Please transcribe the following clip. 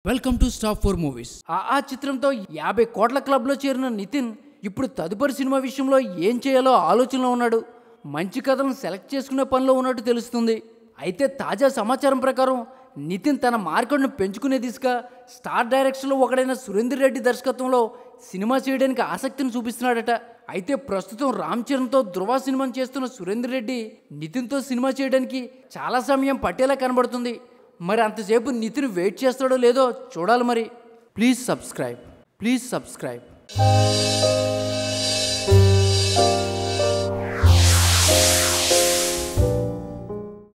welcome to stop four movies ఆ ఆ చిత్రంతో యాభై కోట్ల క్లబ్లో చేరిన నితిన్ ఇప్పుడు తదుపరి సినిమా విషయంలో ఏం చేయాలో ఆలోచనలో ఉన్నాడు మంచి కథలను సెలెక్ట్ చేసుకునే పనిలో ఉన్నట్టు తెలుస్తుంది అయితే తాజా సమాచారం ప్రకారం నితిన్ తన మార్కెట్ను పెంచుకునే దిశగా స్టార్ డైరెక్షన్లో ఒకడైన సురేందర్ రెడ్డి దర్శకత్వంలో సినిమా చేయడానికి ఆసక్తిని చూపిస్తున్నాడట అయితే ప్రస్తుతం రామ్ చరణ్తో ధృవ సినిమాను చేస్తున్న సురేందర్ రెడ్డి నితిన్తో సినిమా చేయడానికి చాలా సమయం పట్టేలా కనబడుతుంది మరి అంతసేపు నితిన్ వెయిట్ చేస్తాడో లేదో చూడాలి మరి ప్లీజ్ సబ్స్క్రైబ్ ప్లీజ్ సబ్స్క్రైబ్